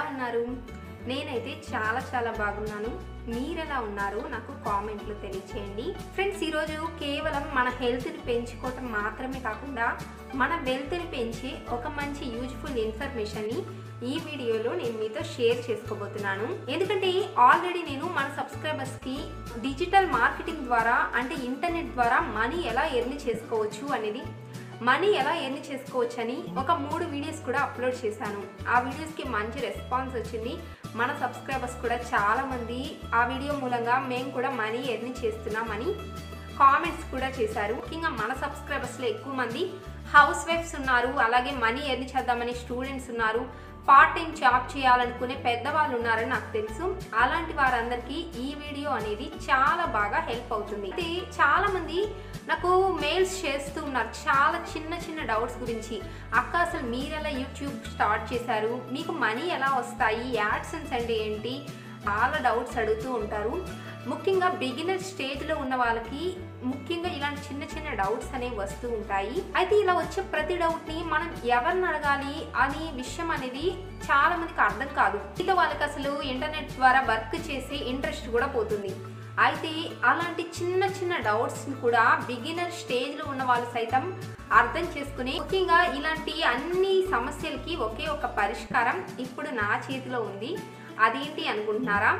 ఉన్నారు నేనైతే చాలా చాలా బాగున్నాను మీరెలా ఉన్నారు నాకు కామెంట్లు తెలియచేయండి ఫ్రెండ్స్ ఈరోజు కేవలం మన హెల్త్ని పెంచుకోవటం మాత్రమే కాకుండా మన వెల్త్ని పెంచే ఒక మంచి యూజ్ఫుల్ ఇన్ఫర్మేషన్ని ఈ వీడియోలో నేను మీతో షేర్ చేసుకోబోతున్నాను ఎందుకంటే ఆల్రెడీ నేను మన సబ్స్క్రైబర్స్కి డిజిటల్ మార్కెటింగ్ ద్వారా అంటే ఇంటర్నెట్ ద్వారా మనీ ఎలా ఎర్న్ చేసుకోవచ్చు అనేది మనీ ఎలా ఎర్న్ చేసుకోవచ్చు అని ఒక మూడు వీడియోస్ కూడా అప్లోడ్ చేశాను ఆ వీడియోస్కి మంచి రెస్పాన్స్ వచ్చింది మన సబ్స్క్రైబర్స్ కూడా చాలామంది ఆ వీడియో మూలంగా మేము కూడా మనీ ఎర్న్ చేస్తున్నామని కామెంట్స్ కూడా చేశారు ముఖ్యంగా మన సబ్స్క్రైబర్స్లో ఎక్కువ మంది హౌస్ వైఫ్స్ ఉన్నారు అలాగే మనీ ఎర్న్ చేద్దామని స్టూడెంట్స్ ఉన్నారు పార్ట్ టైం జాబ్ చేయాలనుకునే పెద్దవాళ్ళు ఉన్నారని నాకు తెలుసు అలాంటి వారందరికీ ఈ వీడియో అనేది చాలా బాగా హెల్ప్ అవుతుంది అయితే చాలా మంది నాకు మెయిల్స్ చేస్తూ ఉన్నారు చాలా చిన్న చిన్న డౌట్స్ గురించి అక్క అసలు మీరెలా యూట్యూబ్ స్టార్ట్ చేశారు మీకు మనీ ఎలా వస్తాయి యాడ్సెన్స్ అంటే ఏంటి చాలా డౌట్స్ అడుగుతూ ఉంటారు ముఖ్యంగా బిగినర్ స్టేజ్లో ఉన్న వాళ్ళకి ముఖ్యంగా ఇలాంటి చిన్న చిన్న డౌట్స్ అనేవి వస్తూ ఉంటాయి అయితే ఇలా వచ్చే ప్రతి డౌట్ని మనం ఎవరిని అడగాలి అనే విషయం అనేది చాలా మందికి అర్థం కాదు మిగతా వాళ్ళకి అసలు ఇంటర్నెట్ ద్వారా వర్క్ చేసే ఇంట్రెస్ట్ కూడా పోతుంది అయితే అలాంటి చిన్న చిన్న డౌట్స్ని కూడా బిగినర్ స్టేజ్లో ఉన్న వాళ్ళు సైతం అర్థం చేసుకుని ముఖ్యంగా ఇలాంటి అన్ని సమస్యలకి ఒకే ఒక పరిష్కారం ఇప్పుడు నా చేతిలో ఉంది అదేంటి అనుకుంటున్నారా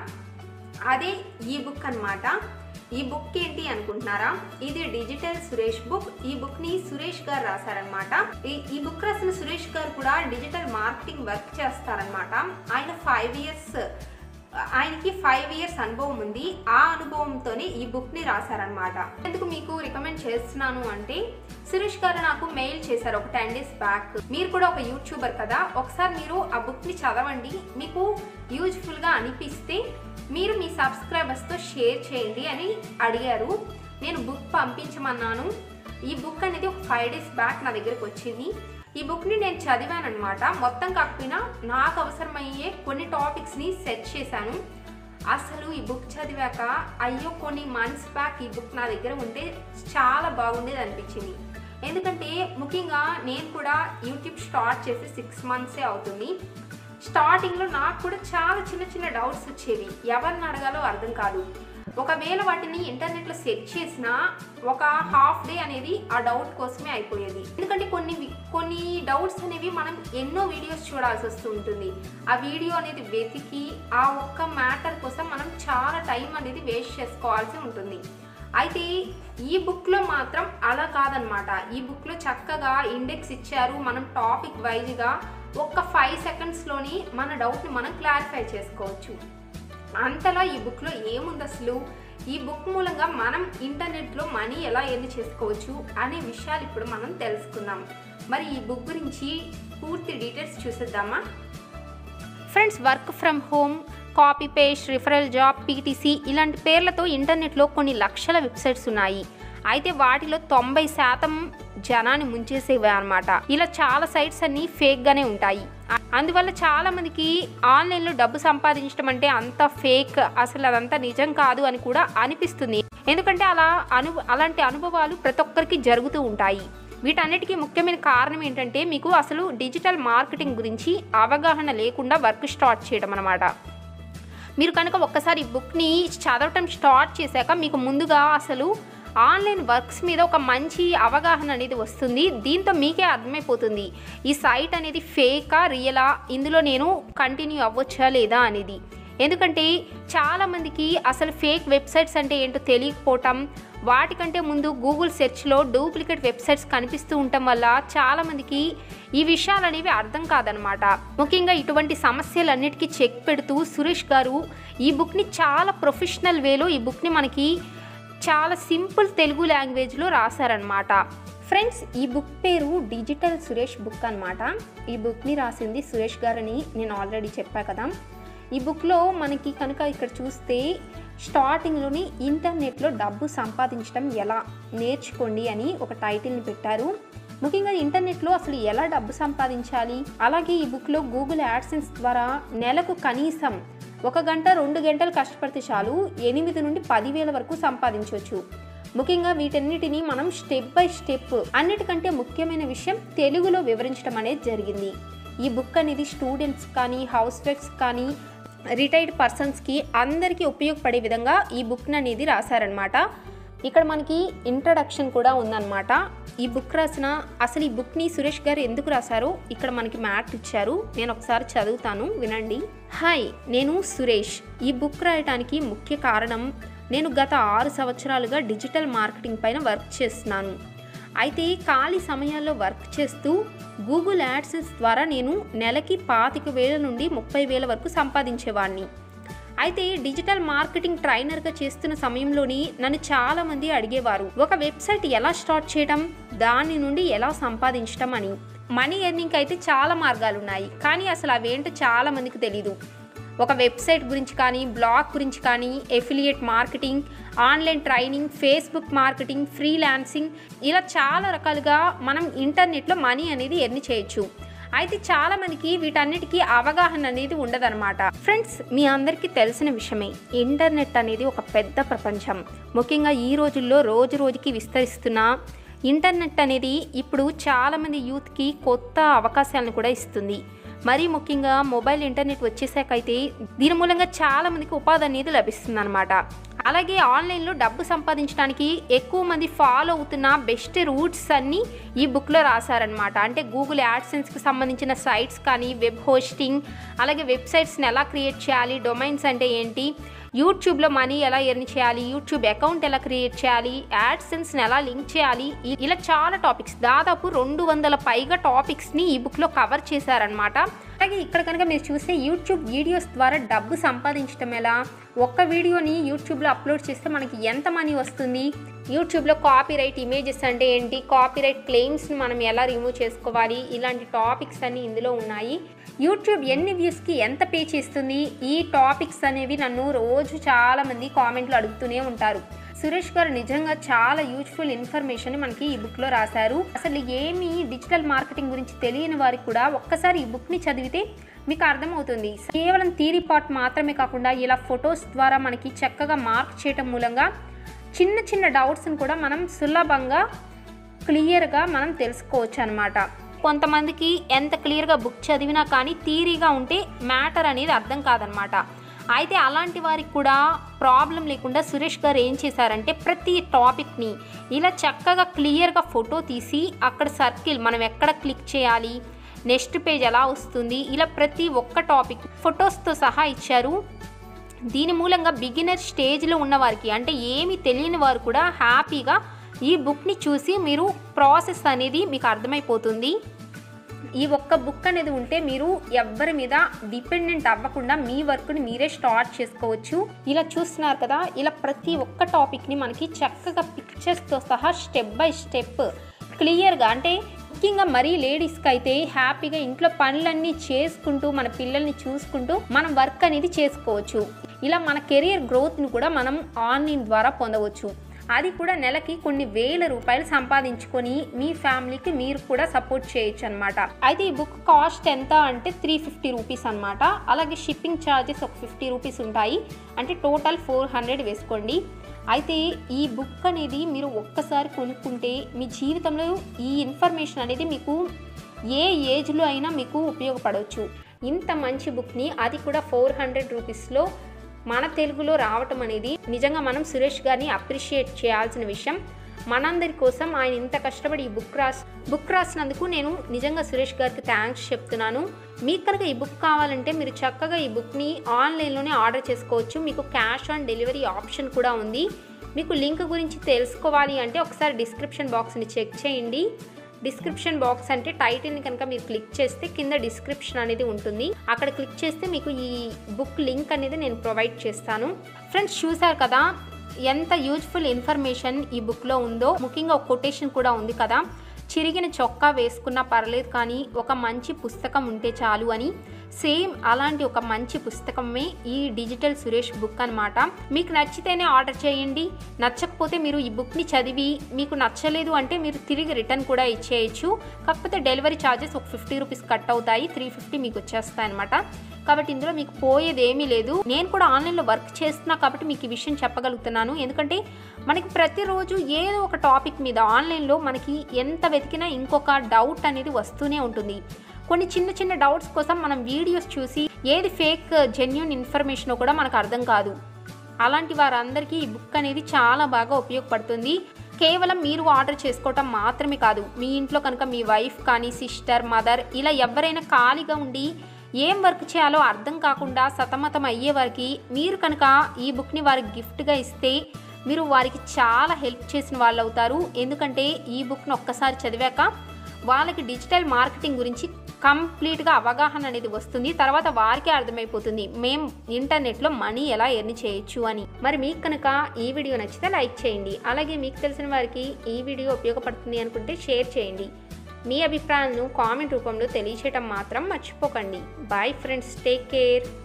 అదే ఈ బుక్ అన్నమాట ఈ బుక్ ఏంటి అనుకుంటున్నారా ఇది డిజిటల్ సురేష్ బుక్ ఈ బుక్ ని సురేష్ గారు రాశారనమాట ఈ బుక్ రాసిన సురేష్ గారు కూడా డిజిటల్ మార్కెటింగ్ వర్క్ చేస్తారనమాట ఆయన ఫైవ్ ఇయర్స్ ఆయనకి ఫైవ్ ఇయర్స్ అనుభవం ఉంది ఆ అనుభవంతోనే ఈ బుక్ని రాశారనమాట ఎందుకు మీకు రికమెండ్ చేస్తున్నాను అంటే సురేష్ గారు నాకు మెయిల్ చేశారు ఒక టెన్ డేస్ బ్యాక్ మీరు కూడా ఒక యూట్యూబర్ కదా ఒకసారి మీరు ఆ బుక్ని చదవండి మీకు యూజ్ఫుల్గా అనిపిస్తే మీరు మీ సబ్స్క్రైబర్స్తో షేర్ చేయండి అని అడిగారు నేను బుక్ పంపించమన్నాను ఈ బుక్ అనేది ఒక ఫైవ్ డేస్ బ్యాక్ నా దగ్గరకు వచ్చింది ఈ బుక్ని నేను చదివాను అనమాట మొత్తం కాకపోయినా నాకు అవసరమయ్యే కొన్ని టాపిక్స్ని సెట్ చేశాను అసలు ఈ బుక్ చదివాక అయ్యో కొన్ని మంత్స్ బ్యాక్ ఈ బుక్ నా దగ్గర ఉంటే చాలా బాగుండేది అనిపించింది ఎందుకంటే ముఖ్యంగా నేను కూడా యూట్యూబ్ స్టార్ట్ చేసి సిక్స్ మంత్సే అవుతుంది స్టార్టింగ్లో నాకు కూడా చాలా చిన్న చిన్న డౌట్స్ వచ్చేవి ఎవరిని అడగాలో అర్థం కాదు ఒకవేళ వాటిని ఇంటర్నెట్లో సెర్చ్ చేసినా ఒక హాఫ్ డే అనేది ఆ డౌట్ కోసమే అయిపోయేది ఎందుకంటే కొన్ని వి- కొన్ని డౌట్స్ అనేవి మనం ఎన్నో వీడియోస్ చూడాల్సి వస్తూ ఉంటుంది ఆ వీడియో అనేది వెతికి ఆ ఒక్క మ్యాటర్ కోసం మనం చాలా టైం అనేది వేస్ట్ చేసుకోవాల్సి ఉంటుంది అయితే ఈ బుక్లో మాత్రం అలా కాదనమాట ఈ బుక్లో చక్కగా ఇండెక్స్ ఇచ్చారు మనం టాపిక్ వైజ్గా ఒక్క ఫైవ్ సెకండ్స్లోని మన డౌట్ని మనం క్లారిఫై చేసుకోవచ్చు అంతలా ఈ బుక్లో ఏముంది అసలు ఈ బుక్ మూలంగా మనం ఇంటర్నెట్లో మనీ ఎలా ఎర్న్ చేసుకోవచ్చు అనే విషయాలు ఇప్పుడు మనం తెలుసుకుందాం మరి ఈ బుక్ గురించి పూర్తి డీటెయిల్స్ చూసేద్దామా friends work from home copy paste referral job PTC ఇలాంటి పేర్లతో ఇంటర్నెట్లో కొన్ని లక్షల వెబ్సైట్స్ ఉన్నాయి అయితే వాటిలో తొంభై శాతం జనాన్ని ముంచేసేవే అనమాట ఇలా చాలా సైట్స్ అన్ని ఫేక్గానే ఉంటాయి అ- అందువల్ల చాలా మందికి ఆన్లైన్లో డబ్బు సంపాదించడం అంటే అంత ఫేక్ అసలు అదంతా నిజం కాదు అని కూడా అనిపిస్తుంది ఎందుకంటే అలా అను అలాంటి అనుభవాలు ప్రతి ఒక్కరికి జరుగుతూ ఉంటాయి వీటన్నిటికీ ముఖ్యమైన కారణం ఏంటంటే మీకు అసలు డిజిటల్ మార్కెటింగ్ గురించి అవగాహన లేకుండా వర్క్ స్టార్ట్ చేయడం అనమాట మీరు కనుక ఒక్కసారి ఈ బుక్ని చదవటం స్టార్ట్ చేశాక మీకు ముందుగా అసలు ఆన్లైన్ వర్క్స్ మీద ఒక మంచి అవగాహన అనేది వస్తుంది దీంతో మీకే అర్థమైపోతుంది ఈ సైట్ అనేది ఫేకా రియలా ఇందులో నేను కంటిన్యూ అవ్వచ్చా లేదా అనేది ఎందుకంటే చాలామందికి అసలు ఫేక్ వెబ్సైట్స్ అంటే ఏంటో తెలియకపోవటం వాటికంటే ముందు గూగుల్ సెర్చ్లో డూప్లికేట్ వెబ్సైట్స్ కనిపిస్తూ ఉండటం వల్ల చాలామందికి ఈ విషయాలు అనేవి అర్థం కాదనమాట ముఖ్యంగా ఇటువంటి సమస్యలన్నిటికీ చెక్ పెడుతూ సురేష్ గారు ఈ బుక్ని చాలా ప్రొఫెషనల్ వేలో ఈ బుక్ని మనకి చాలా సింపుల్ తెలుగు లాంగ్వేజ్లో రాశారనమాట ఫ్రెండ్స్ ఈ బుక్ పేరు డిజిటల్ సురేష్ బుక్ అన్నమాట ఈ బుక్ని రాసింది సురేష్ గారని నేను ఆల్రెడీ చెప్పా కదా ఈ బుక్లో మనకి కనుక ఇక్కడ చూస్తే స్టార్టింగ్లోని ఇంటర్నెట్లో డబ్బు సంపాదించడం ఎలా నేర్చుకోండి అని ఒక టైటిల్ని పెట్టారు ముఖ్యంగా ఇంటర్నెట్లో అసలు ఎలా డబ్బు సంపాదించాలి అలాగే ఈ బుక్లో గూగుల్ యాడ్సెన్స్ ద్వారా నెలకు కనీసం ఒక గంట రెండు గంటలు కష్టపడితే చాలు ఎనిమిది నుండి పదివేల వరకు సంపాదించవచ్చు ముఖ్యంగా వీటన్నిటిని మనం స్టెప్ బై స్టెప్ అన్నిటికంటే ముఖ్యమైన విషయం తెలుగులో వివరించడం అనేది జరిగింది ఈ బుక్ అనేది స్టూడెంట్స్ కానీ హౌస్ వైఫ్స్ కానీ రిటైర్డ్ పర్సన్స్కి అందరికీ ఉపయోగపడే విధంగా ఈ బుక్ అనేది రాశారనమాట ఇక్కడ మనకి ఇంట్రడక్షన్ కూడా ఉందన్నమాట ఈ బుక్ రాసిన అసలు ఈ బుక్ని సురేష్ గారు ఎందుకు రాశారో ఇక్కడ మనకి మ్యాట్ ఇచ్చారు నేను ఒకసారి చదువుతాను వినండి హాయ్ నేను సురేష్ ఈ బుక్ రాయడానికి ముఖ్య కారణం నేను గత ఆరు సంవత్సరాలుగా డిజిటల్ మార్కెటింగ్ పైన వర్క్ చేస్తున్నాను అయితే ఖాళీ సమయాల్లో వర్క్ చేస్తూ గూగుల్ యాడ్సెన్స్ ద్వారా నేను నెలకి పాతిక వేల నుండి ముప్పై వేల వరకు సంపాదించేవాడిని అయితే డిజిటల్ మార్కెటింగ్ ట్రైనర్గా చేస్తున్న సమయంలోని నన్ను చాలామంది అడిగేవారు ఒక వెబ్సైట్ ఎలా స్టార్ట్ చేయడం దాని నుండి ఎలా సంపాదించడం అని మనీ ఎర్నింగ్ అయితే చాలా మార్గాలు ఉన్నాయి కానీ అసలు అవేంటో చాలా మందికి తెలీదు ఒక వెబ్సైట్ గురించి కానీ బ్లాగ్ గురించి కానీ affiliate marketing online training Facebook marketing freelancing ఇలా చాలా రకాలుగా మనం ఇంటర్నెట్లో మనీ అనేది ఎర్న్ చేయొచ్చు అయితే చాలా మందికి వీటన్నిటికీ అవగాహన అనేది ఉండదన్నమాట ఫ్రెండ్స్ మీ అందరికీ తెలిసిన విషయమే ఇంటర్నెట్ అనేది ఒక పెద్ద ప్రపంచం ముఖ్యంగా ఈ రోజుల్లో రోజు రోజుకి విస్తరిస్తున్న ఇంటర్నెట్ అనేది ఇప్పుడు చాలామంది యూత్కి కొత్త అవకాశాలను కూడా ఇస్తుంది మరీ ముఖ్యంగా మొబైల్ ఇంటర్నెట్ వచ్చేసాకైతే దీని మూలంగా చాలా మందికి ఉపాధి అనేది లభిస్తుంది అనమాట అలాగే ఆన్లైన్లో డబ్బు సంపాదించడానికి ఎక్కువ మంది ఫాలో అవుతున్న బెస్ట్ రూట్స్ అన్నీ ఈ బుక్లో రాశారనమాట అంటే గూగుల్ యాడ్సెన్స్కి సంబంధించిన సైట్స్ కానీ వెబ్ హోస్టింగ్ అలాగే వెబ్సైట్స్ని ఎలా క్రియేట్ చేయాలి డొమైన్స్ అంటే ఏంటి యూట్యూబ్లో మనీ ఎలా ఎర్న్ చేయాలి యూట్యూబ్ అకౌంట్ ఎలా క్రియేట్ చేయాలి యాడ్సెన్స్ని ఎలా లింక్ చేయాలి ఇ- ఇలా చాలా టాపిక్స్ దాదాపు రెండు వందల పైగా టాపిక్స్ని ఈ బుక్లో కవర్ చేశారనమాట అలాగే ఇక్కడ కనుక మీరు చూస్తే యూట్యూబ్ వీడియోస్ ద్వారా డబ్బు సంపాదించడం ఎలా ఒక్క వీడియోని యూట్యూబ్లో అప్లోడ్ చేస్తే మనకి ఎంత మనీ వస్తుంది యూట్యూబ్లో కాపీరైట్ ఇమేజెస్ అంటే ఏంటి కాపీరైట్ క్లెయిమ్స్ని మనం ఎలా రిమూవ్ చేసుకోవాలి ఇలాంటి టాపిక్స్ అన్ని ఇందులో ఉన్నాయి యూట్యూబ్ ఎన్ని వ్యూస్కి ఎంత పే చేస్తుంది ఈ టాపిక్స్ అనేవి నన్ను రోజు చాలా మంది కామెంట్లు అడుగుతూనే ఉంటారు సురేష్ గారు నిజంగా చాలా యూజ్ఫుల్ ఇన్ఫర్మేషన్ మనకి ఈ బుక్లో రాశారు అసలు ఏమి డిజిటల్ మార్కెటింగ్ గురించి తెలియని వారికి కూడా ఒక్కసారి ఈ బుక్ని చదివితే మీకు అర్థమవుతుంది కేవలం థీరీ పార్ట్ మాత్రమే కాకుండా ఇలా ఫొటోస్ ద్వారా మనకి చక్కగా మార్క్ చేయటం మూలంగా చిన్న చిన్న డౌట్స్ని కూడా మనం సులభంగా క్లియర్గా మనం తెలుసుకోవచ్చు అనమాట కొంతమందికి ఎంత క్లియర్గా బుక్ చదివినా కానీ థీరీగా ఉంటే మ్యాటర్ అనేది అర్థం కాదనమాట అయితే అలాంటి వారికి కూడా ప్రాబ్లం లేకుండా సురేష్ గారు ఏం చేశారంటే ప్రతి టాపిక్ని ఇలా చక్కగా క్లియర్గా ఫోటో తీసి అక్కడ సర్కిల్ మనం ఎక్కడ క్లిక్ చేయాలి నెక్స్ట్ పేజ్ ఎలా వస్తుంది ఇలా ప్రతి ఒక్క టాపిక్ ఫొటోస్తో సహా ఇచ్చారు దీని మూలంగా బిగినర్ స్టేజ్లో ఉన్న వారికి అంటే ఏమి తెలియని వారు కూడా హ్యాపీగా ఈ బుక్ని చూసి మీరు ప్రాసెస్ అనేది మీకు అర్థమైపోతుంది ఈ ఒక్క బుక్ అనేది ఉంటే మీరు ఎవ్వరి మీద డిపెండెంట్ అవ్వకుండా మీ వర్క్ని మీరే స్టార్ట్ చేసుకోవచ్చు ఇలా చూస్తున్నారు కదా ఇలా ప్రతి ఒక్క టాపిక్ని మనకి చక్కగా పిక్చర్స్తో సహా స్టెప్ బై స్టెప్ క్లియర్గా అంటే ముఖ్యంగా మరీ లేడీస్కి అయితే హ్యాపీగా ఇంట్లో పనులన్నీ చేసుకుంటూ మన పిల్లల్ని చూసుకుంటూ మనం వర్క్ అనేది చేసుకోవచ్చు ఇలా మన కెరియర్ గ్రోత్ని కూడా మనం ఆన్లైన్ ద్వారా పొందవచ్చు అది కూడా నెలకి కొన్ని వేల రూపాయలు సంపాదించుకొని మీ ఫ్యామిలీకి మీరు కూడా సపోర్ట్ చేయొచ్చు అనమాట అయితే ఈ బుక్ కాస్ట్ ఎంత అంటే త్రీ ఫిఫ్టీ రూపీస్ అనమాట అలాగే షిప్పింగ్ ఛార్జెస్ ఒక ఫిఫ్టీ రూపీస్ ఉంటాయి అంటే టోటల్ ఫోర్ హండ్రెడ్ వేసుకోండి అయితే ఈ బుక్ అనేది మీరు ఒక్కసారి కొనుక్కుంటే మీ జీవితంలో ఈ ఇన్ఫర్మేషన్ అనేది మీకు ఏ ఏజ్లో అయినా మీకు ఉపయోగపడవచ్చు ఇంత మంచి బుక్ని అది కూడా ఫోర్ హండ్రెడ్ రూపీస్లో మన తెలుగులో రావటం అనేది నిజంగా మనం సురేష్ గారిని అప్రిషియేట్ చేయాల్సిన విషయం మనందరి కోసం ఆయన ఇంత కష్టపడి ఈ బుక్ రాస్ బుక్ రాసినందుకు నేను నిజంగా సురేష్ గారికి థ్యాంక్స్ చెప్తున్నాను మీకు కనుక ఈ బుక్ కావాలంటే మీరు చక్కగా ఈ బుక్ని ఆన్లైన్లోనే ఆర్డర్ చేసుకోవచ్చు మీకు క్యాష్ ఆన్ డెలివరీ ఆప్షన్ కూడా ఉంది మీకు లింక్ గురించి తెలుసుకోవాలి అంటే ఒకసారి డిస్క్రిప్షన్ బాక్స్ని చెక్ చేయండి డిస్క్రిప్షన్ బాక్స్ అంటే టైటిల్ని కనుక మీరు క్లిక్ చేస్తే కింద డిస్క్రిప్షన్ అనేది ఉంటుంది అక్కడ క్లిక్ చేస్తే మీకు ఈ బుక్ లింక్ అనేది నేను ప్రొవైడ్ చేస్తాను ఫ్రెండ్స్ చూసారు కదా ఎంత యూజ్ఫుల్ ఇన్ఫర్మేషన్ ఈ బుక్లో ఉందో ముఖ్యంగా ఒక కొటేషన్ కూడా ఉంది కదా చిరిగిన చొక్కా వేసుకున్నా పర్లేదు కానీ ఒక మంచి పుస్తకం ఉంటే చాలు అని సేమ్ అలాంటి ఒక మంచి పుస్తకమే ఈ డిజిటల్ సురేష్ బుక్ అనమాట మీకు నచ్చితేనే ఆర్డర్ చేయండి నచ్చకపోతే మీరు ఈ బుక్ని చదివి మీకు నచ్చలేదు అంటే మీరు తిరిగి రిటర్న్ కూడా ఇచ్చేయచ్చు కాకపోతే డెలివరీ ఛార్జెస్ ఒక ఫిఫ్టీ రూపీస్ కట్ అవుతాయి త్రీ ఫిఫ్టీ మీకు వచ్చేస్తాయి అనమాట కాబట్టి ఇందులో మీకు పోయేది ఏమీ లేదు నేను కూడా ఆన్లైన్లో వర్క్ చేస్తున్నా కాబట్టి మీకు ఈ విషయం చెప్పగలుగుతున్నాను ఎందుకంటే మనకి ప్రతిరోజు ఏదో ఒక టాపిక్ మీద ఆన్లైన్లో మనకి ఎంత వెతికినా ఇంకొక డౌట్ అనేది వస్తూనే ఉంటుంది కొన్ని చిన్న చిన్న డౌట్స్ కోసం మనం వీడియోస్ చూసి ఏది ఫేక్ జెన్యున్ ఇన్ఫర్మేషన్ కూడా మనకు అర్థం కాదు అలాంటి వారందరికీ ఈ బుక్ అనేది చాలా బాగా ఉపయోగపడుతుంది కేవలం మీరు ఆర్డర్ చేసుకోవటం మాత్రమే కాదు మీ ఇంట్లో కనుక మీ వైఫ్ కానీ సిస్టర్ మదర్ ఇలా ఎవరైనా ఖాళీగా ఉండి ఏం వర్క్ చేయాలో అర్థం కాకుండా సతమతం అయ్యే వారికి మీరు కనుక ఈ బుక్ని వారికి గిఫ్ట్గా ఇస్తే మీరు వారికి చాలా హెల్ప్ చేసిన వాళ్ళు అవుతారు ఎందుకంటే ఈ బుక్ను ఒక్కసారి చదివాక వాళ్ళకి డిజిటల్ మార్కెటింగ్ గురించి కంప్లీట్గా అవగాహన అనేది వస్తుంది తర్వాత వారికే అర్థమైపోతుంది మేము ఇంటర్నెట్లో మనీ ఎలా ఎర్న్ చేయొచ్చు అని మరి మీకు కనుక ఈ వీడియో నచ్చితే లైక్ చేయండి అలాగే మీకు తెలిసిన వారికి ఈ వీడియో ఉపయోగపడుతుంది అనుకుంటే షేర్ చేయండి మీ అభిప్రాయాలను కామెంట్ రూపంలో తెలియచేయటం మాత్రం మర్చిపోకండి బాయ్ ఫ్రెండ్స్ టేక్ కేర్